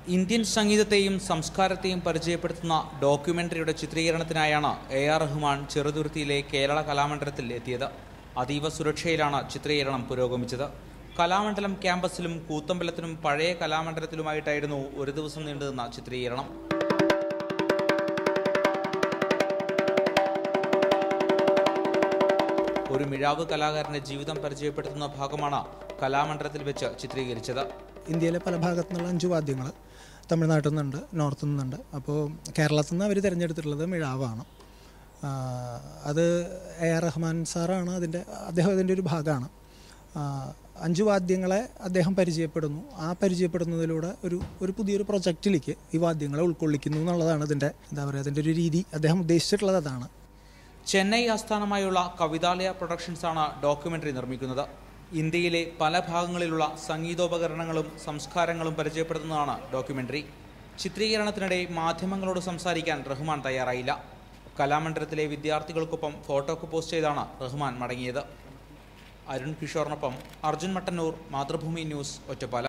Indian സംഗീതത്തെയും സംസ്കാരത്തെയും പരിചയപ്പെടുത്തുന്ന ഡോക്യുമെന്ററിയുടെ ചിത്രീകരണത്തിനായാണ് എ ആർ റഹ്മാൻ ചെറുതുരുത്തിയിലെ കേരള കലാമണ്ഡലത്തിൽ എത്തിയത് അതീവ സുരക്ഷയിലാണ് ചിത്രീകരണം പുരോഗമിച്ചത് കലാമണ്ഡലം ക്യാമ്പസിലും കൂത്തമ്പലത്തിനും പഴയ കലാമണ്ഡലത്തിലുമായിട്ടായിരുന്നു ഒരു ദിവസം നീണ്ടുനിന്ന ചിത്രീകരണം ഒരു മിഴാവ് കലാകാരന്റെ ജീവിതം പരിചയപ്പെടുത്തുന്ന ഭാഗമാണ് കലാമണ്ഡലത്തിൽ വെച്ച് ചിത്രീകരിച്ചത് ഇന്ത്യയിലെ പല ഭാഗത്തു നിന്നുള്ള അഞ്ച് വാദ്യങ്ങൾ തമിഴ്നാട്ടിൽ നിന്നുണ്ട് നോർത്തിൽ നിന്നുണ്ട് അപ്പോൾ കേരളത്തിൽ നിന്ന് അവർ തിരഞ്ഞെടുത്തിട്ടുള്ളത് മിഴാവാണ് ആ, അത് എ ആർ റഹ്മാൻ സാറാണ് അതിൻ്റെ അദ്ദേഹം അതിൻ്റെ ഒരു ഭാഗമാണ് ആ, അഞ്ച് വാദ്യങ്ങളെ അദ്ദേഹം പരിചയപ്പെടുന്നു ആ പരിചയപ്പെടുന്നതിലൂടെ ഒരു ഒരു പുതിയൊരു പ്രൊജക്റ്റിലേക്ക് ഈ വാദ്യങ്ങളെ ഉൾക്കൊള്ളിക്കുന്നു എന്നുള്ളതാണ് ഇതിൻ്റെ എന്താ പറയുക അതിൻ്റെ ഒരു രീതി അദ്ദേഹം ഉദ്ദേശിച്ചിട്ടുള്ളത് അതാണ് ചെന്നൈ ആസ്ഥാനമായുള്ള കവിതാലയ പ്രൊഡക്ഷൻസാണ് ഡോക്യുമെന്ററി നിർമ്മിക്കുന്നത് ഇന്ത്യയിലെ പല ഭാഗങ്ങളിലുള്ള സംഗീതോപകരണങ്ങളും സംസ്കാരങ്ങളും പരിചയപ്പെടുത്തുന്നതാണ് ഡോക്യുമെന്ററി ചിത്രീകരണത്തിനിടെ മാധ്യമങ്ങളോട് സംസാരിക്കാൻ റഹ്മാൻ തയ്യാറായില്ല കലാമണ്ഡലത്തിലെ വിദ്യാർത്ഥികൾക്കൊപ്പം ഫോട്ടോക്ക് പോസ്റ്റ് ചെയ്താണ് റഹ്മാൻ മടങ്ങിയത് അരുൺ കിഷോറിനൊപ്പം അർജുൻ മട്ടന്നൂർ മാതൃഭൂമി ന്യൂസ് ഒറ്റപ്പാലം